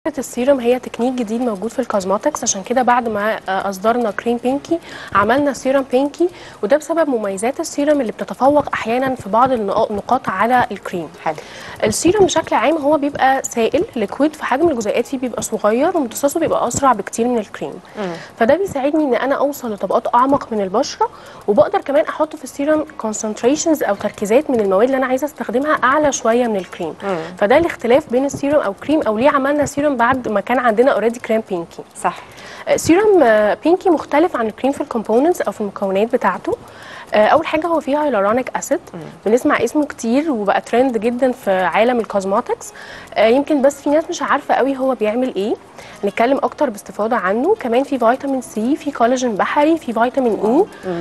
السيرم هي تكنيك جديد موجود في الكوزماتكس عشان كده بعد ما آه، اصدرنا كريم بينكي عملنا سيرم بينكي وده بسبب مميزات السيرم اللي بتتفوق احيانا في بعض النقا- النقاط على الكريم حلو السيرم بشكل عام هو بيبقى سائل ليكويد في حجم الجزيئات فيه بيبقى صغير وامتصاصه بيبقى اسرع بكتير من الكريم فده بيساعدني ان انا اوصل لطبقات اعمق من البشره وبقدر كمان احط في السيرم كونسنتريشنز او تركيزات من المواد اللي انا عايزه استخدمها اعلى شويه من الكريم فده الاختلاف بين السيرم او كريم او ليه عملنا سيرم بعد ما كان عندنا اوريدي كريم بينكي صح سيرم آه، بينكي مختلف عن الكريم في الكومبوننتس او في المكونات بتاعته آه، اول حاجه هو فيها هيلورونيك اسيد بنسمع اسمه كتير وبقى ترند جدا في عالم الكوزماتكس آه، يمكن بس في ناس مش عارفه قوي هو بيعمل ايه نتكلم اكتر باستفاضه عنه كمان في فيتامين سي في كولاجين بحري في فيتامين اي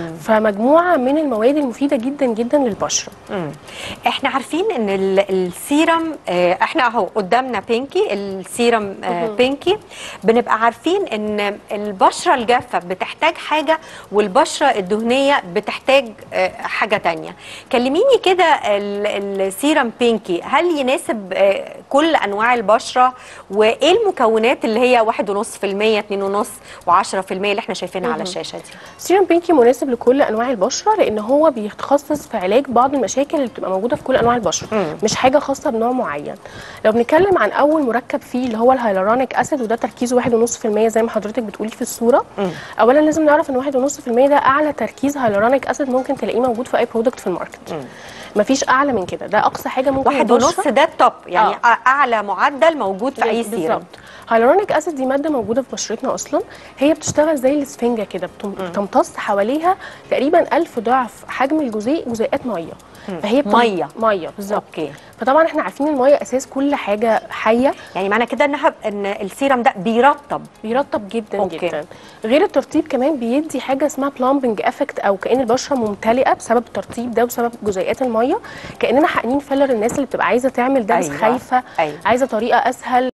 فمجموعه من المواد المفيده جدا جدا للبشره مم. احنا عارفين ان ال- السيرم آه، احنا اهو قدامنا بينكي السيرم آه، بينكي بنبقى عارفين ان البشره الجافه بتحتاج حاجه والبشره الدهنيه بتحتاج آه، حاجه تانية كلميني كده ال- السيرم بينكي هل يناسب آه، كل انواع البشره وايه المكونات اللي هي 1.5% 2.5 و10% اللي احنا شايفينها على الشاشه دي سيرم بينكي مناسب لكل انواع البشره لان هو بيتخصص في علاج بعض المشاكل اللي بتبقى موجوده في كل انواع البشره مم. مش حاجه خاصه بنوع معين لو بنتكلم عن اول مركب فيه اللي هو الهيلورونيك اسيد وده تركيزه 1.5% زي ما حضرتك بتقولي في الصوره مم. اولا لازم نعرف ان 1.5% ده اعلى تركيز هيلورونيك اسيد ممكن تلاقيه موجود في اي برودكت في الماركت مفيش اعلى من كده ده اقصى حاجه ممكن واحد ونص البشرة- ده التوب يعني آه. آه. اعلى معدل موجود في اي سيرم بالظبط هيلورونيك اسيد دي ماده موجوده في بشرتنا اصلا هي بتشتغل زي الاسفنجه كده بتم- بتمتص حواليها تقريبا ألف ضعف حجم الجزيء جزيئات ميه فهي بتم- مية. ميه بالظبط اوكي فطبعا احنا عارفين الميه اساس كل حاجه حيه يعني معنى كده انها ان السيرم ده بيرطب بيرطب جدا أوكي. أوكي. جدا غير الترطيب كمان بيدي حاجه اسمها بلامبنج افكت او كان البشره ممتلئه بسبب الترطيب ده وبسبب جزيئات الميه كاننا حقنين فيلر الناس اللي بتبقى عايزه تعمل ده بس أيوة. خايفه أيوة. عايزه طريقه اسهل